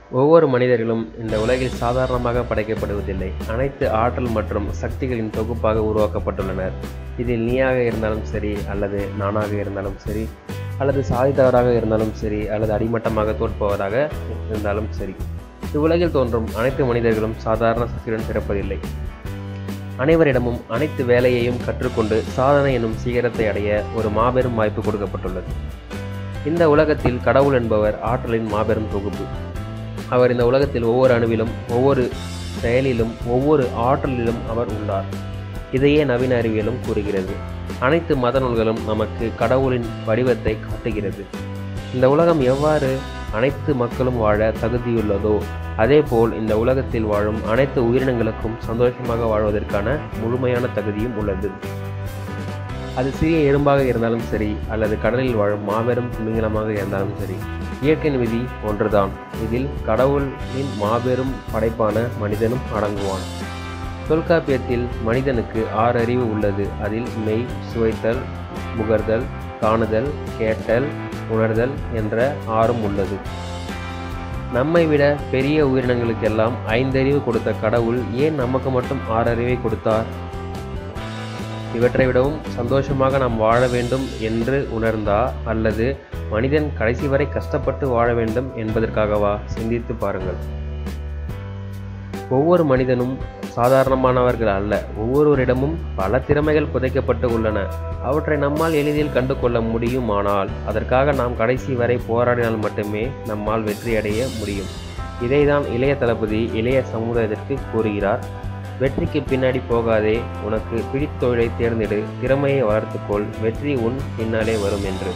ஒவ்வொரு மனிதர்களும் இந்த உலகில் சாதாரணமாக படைக்கப்படுவதில்லை அனைத்து ஆற்றல் மற்றும் சக்திகளின் தொகுப்பாக உருவாக்கப்பட்டுள்ளனர் இதில் நீயாக இருந்தாலும் சரி அல்லது நானாக இருந்தாலும் சரி அல்லது சாதித்தவராக இருந்தாலும் சரி அல்லது அடிமட்டமாக தோற்பவராக இருந்தாலும் சரி இவ்வுலகில் தோன்றும் அனைத்து மனிதர்களும் சாதாரண சக்தியுடன் பிறப்பதில்லை அனைவரிடமும் அனைத்து வேலையையும் கற்றுக்கொண்டு சாதனை எனும் சிகரத்தை அடைய ஒரு மாபெரும் வாய்ப்பு கொடுக்கப்பட்டுள்ளது இந்த உலகத்தில் கடவுள் என்பவர் ஆற்றலின் மாபெரும் தொகுப்பு அவர் இந்த உலகத்தில் ஒவ்வொரு அணுவிலும் ஒவ்வொரு செயலிலும் ஒவ்வொரு ஆற்றலிலும் அவர் உள்ளார் இதையே நவீன அறிவியலும் கூறுகிறது அனைத்து மத நூல்களும் நமக்கு கடவுளின் வடிவத்தை காட்டுகிறது இந்த உலகம் எவ்வாறு அனைத்து மக்களும் வாழ தகுதியுள்ளதோ அதேபோல் இந்த உலகத்தில் வாழும் அனைத்து உயிரினங்களுக்கும் சந்தோஷமாக வாழ்வதற்கான முழுமையான தகுதியும் உள்ளது அது சிறிய எறும்பாக இருந்தாலும் சரி அல்லது கடலில் வாழும் மாபெரும் திமிங்கலமாக இருந்தாலும் சரி இயற்கையின் விதி ஒன்றுதான் இதில் கடவுளின் மாபெரும் படைப்பான மனிதனும் அடங்குவான் தொல்காப்பியத்தில் மனிதனுக்கு ஆறு அறிவு உள்ளது அதில் மெய் சுவைத்தல் முகர்தல் காணுதல் கேட்டல் உணர்தல் என்ற ஆறும் உள்ளது நம்மை விட பெரிய உயிரினங்களுக்கெல்லாம் ஐந்தறிவு கொடுத்த கடவுள் ஏன் நமக்கு மட்டும் ஆறறிவை கொடுத்தார் இவற்றை விடவும் சந்தோஷமாக நாம் வாழ வேண்டும் என்று உணர்ந்தா அல்லது மனிதன் கடைசி வரை கஷ்டப்பட்டு வாழ வேண்டும் என்பதற்காகவா சிந்தித்து பாருங்கள் ஒவ்வொரு மனிதனும் சாதாரணமானவர்கள் அல்ல ஒவ்வொருவரிடமும் பல திறமைகள் புதைக்கப்பட்டு உள்ளன அவற்றை நம்மால் எளிதில் கண்டு கொள்ள முடியுமானால் அதற்காக நாம் கடைசி வரை போராடினால் மட்டுமே நம்மால் வெற்றியடைய முடியும் இதைதான் இளைய தளபதி இளைய சமுதாயத்திற்கு கூறுகிறார் வெற்றிக்கு பின்னாடி போகாதே உனக்கு பிடித்த தொழிலை தேர்ந்தெடு திறமையை வளர்த்துக்கொள் வெற்றி உன் பின்னாலே வரும் என்று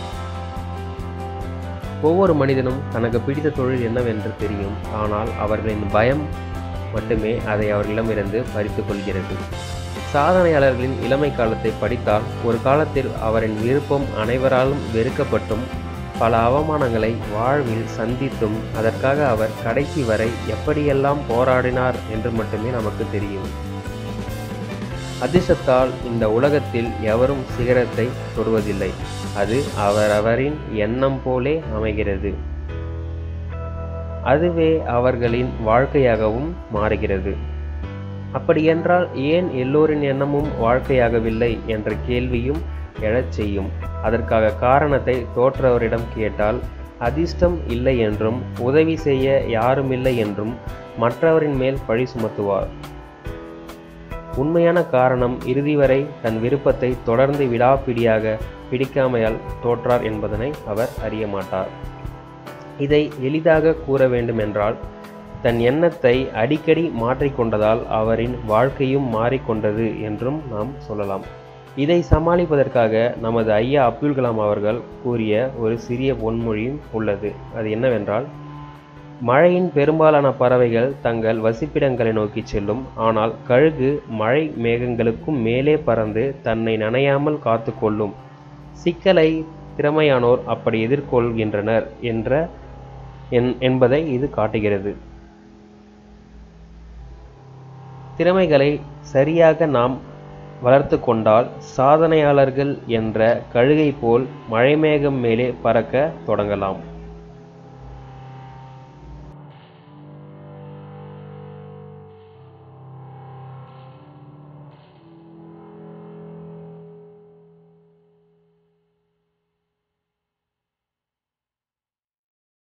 ஒவ்வொரு மனிதனும் தனக்கு பிடித்த தொழில் என்னவென்று தெரியும் ஆனால் அவர்களின் பயம் மட்டுமே அதை அவர்களிடமிருந்து பறித்து கொள்கிறது சாதனையாளர்களின் இளமை காலத்தை படித்தால் ஒரு காலத்தில் அவரின் விருப்பம் அனைவராலும் வெறுக்கப்பட்டும் பல அவமானங்களை வாழ்வில் சந்தித்தும் அதற்காக அவர் கடைசி வரை எப்படியெல்லாம் போராடினார் என்று மட்டுமே நமக்கு தெரியும் அதிர்ஷ்டத்தால் இந்த உலகத்தில் எவரும் சிகரத்தை தொடுவதில்லை அது அவரவரின் எண்ணம் போலே அமைகிறது அதுவே அவர்களின் வாழ்க்கையாகவும் மாறுகிறது அப்படியென்றால் ஏன் எல்லோரின் எண்ணமும் வாழ்க்கையாகவில்லை என்ற கேள்வியும் எழச் செய்யும் அதற்காக காரணத்தை தோற்றவரிடம் கேட்டால் அதிர்ஷ்டம் இல்லை என்றும் உதவி செய்ய யாருமில்லை என்றும் மற்றவரின் மேல் பழி சுமத்துவார் உண்மையான காரணம் இறுதி வரை தன் விருப்பத்தை தொடர்ந்து விடாப்பிடியாக பிடிக்காமையால் தோற்றார் என்பதனை அவர் அறிய மாட்டார் இதை எளிதாக கூற வேண்டுமென்றால் தன் எண்ணத்தை அடிக்கடி மாற்றிக்கொண்டதால் அவரின் வாழ்க்கையும் மாறிக்கொண்டது என்றும் நாம் சொல்லலாம் இதை சமாளிப்பதற்காக நமது ஐயா அப்துல் கலாம் அவர்கள் கூறிய ஒரு சிறிய பொன்மொழியும் உள்ளது அது என்னவென்றால் மழையின் பெரும்பாலான பறவைகள் தங்கள் வசிப்பிடங்களை நோக்கி செல்லும் ஆனால் கழுகு மழை மேகங்களுக்கும் மேலே பறந்து தன்னை நனையாமல் காத்து கொள்ளும் சிக்கலை திறமையானோர் அப்படி எதிர்கொள்கின்றனர் என்ற என்பதை இது காட்டுகிறது திறமைகளை சரியாக நாம் வளர்த்து கொண்டால் சாதனையாளர்கள் என்ற கழுகை போல் மழைமேகம் மேலே பறக்க தொடங்கலாம்